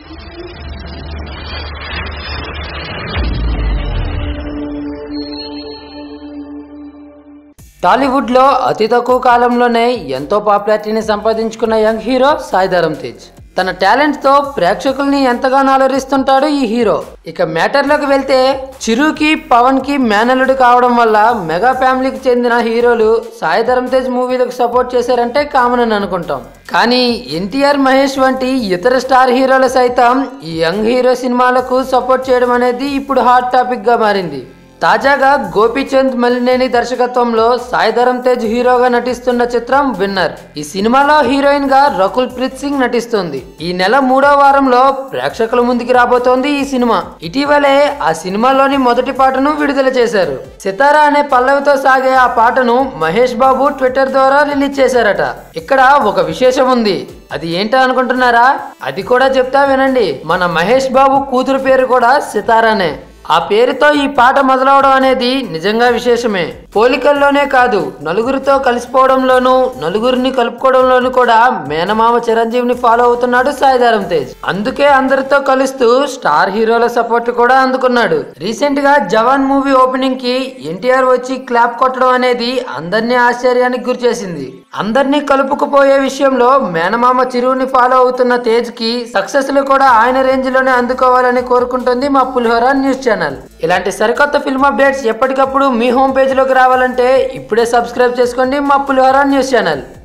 టాలీవుడ్లో అతి తక్కువ కాలంలోనే ఎంతో పాపులారిటీని సంపాదించుకున్న యంగ్ హీరో సాయిధరం తేజ్ తన టాలెంట్తో ప్రేక్షకుల్ని ఎంతగానో అలరిస్తుంటాడు ఈ హీరో ఇక మ్యాటర్లోకి వెళ్తే చిరుకి పవన్కి మేనల్లుడు కావడం వల్ల మెగా ఫ్యామిలీకి చెందిన హీరోలు సాయిధరం తేజ్ మూవీలకు సపోర్ట్ చేశారంటే కామన్ అని అనుకుంటాం కానీ ఎన్టీఆర్ మహేష్ వంటి ఇతర స్టార్ హీరోలు సైతం ఈ యంగ్ హీరో సినిమాలకు సపోర్ట్ చేయడం అనేది ఇప్పుడు హాట్ టాపిక్ గా మారింది తాజాగా గోపీచంద్ మలినేని దర్శకత్వంలో సాయిధరం తేజ్ హీరోగా నటిస్తున్న చిత్రం విన్నర్ ఈ సినిమాలో హీరోయిన్ గా రకుల్ ప్రీత్ సింగ్ నటిస్తుంది ఈ నెల మూడో వారంలో ప్రేక్షకుల ముందుకి రాబోతోంది ఈ సినిమా ఇటీవలే ఆ సినిమాలోని మొదటి పాటను విడుదల చేశారు సితారా అనే పల్లవితో సాగే ఆ పాటను మహేష్ బాబు ట్విట్టర్ ద్వారా రిలీజ్ చేశారట ఇక్కడ ఒక విశేషం ఉంది అది ఏంటో అనుకుంటున్నారా అది కూడా చెప్తా వినండి మన మహేష్ బాబు కూతురు పేరు కూడా సితారానే ఆ పేరుతో ఈ పాట మొదలవడం అనేది నిజంగా విశేషమే పోలికల్లోనే కాదు నలుగురితో కలిసిపోవడంలోనూ నలుగురిని కలుపుకోవడంలోనూ కూడా మేనమామ చిరంజీవిని ఫాలో అవుతున్నాడు సాయిధరం తేజ్ అందుకే అందరితో కలుస్తూ స్టార్ హీరోల సపోర్ట్ కూడా అందుకున్నాడు రీసెంట్ గా జవాన్ మూవీ ఓపెనింగ్ కి ఎన్టీఆర్ వచ్చి క్లాప్ కొట్టడం అనేది అందరినీ ఆశ్చర్యానికి గురిచేసింది అందరినీ కలుపుకుపోయే విషయంలో మేనమామ చిరువుని ఫాలో అవుతున్న తేజ్ కి సక్సెస్ లు కూడా ఆయన రేంజ్ లోనే అందుకోవాలని కోరుకుంటుంది మా పులిహోర న్యూస్ ఛానల్ ఇలాంటి సరికొత్త ఫిల్మ్ అప్డేట్స్ ఎప్పటికప్పుడు మీ హోమ్ పేజ్ లోకి రావాలంటే ఇప్పుడే సబ్స్క్రైబ్ చేసుకోండి మా పులిహోర న్యూస్ ఛానల్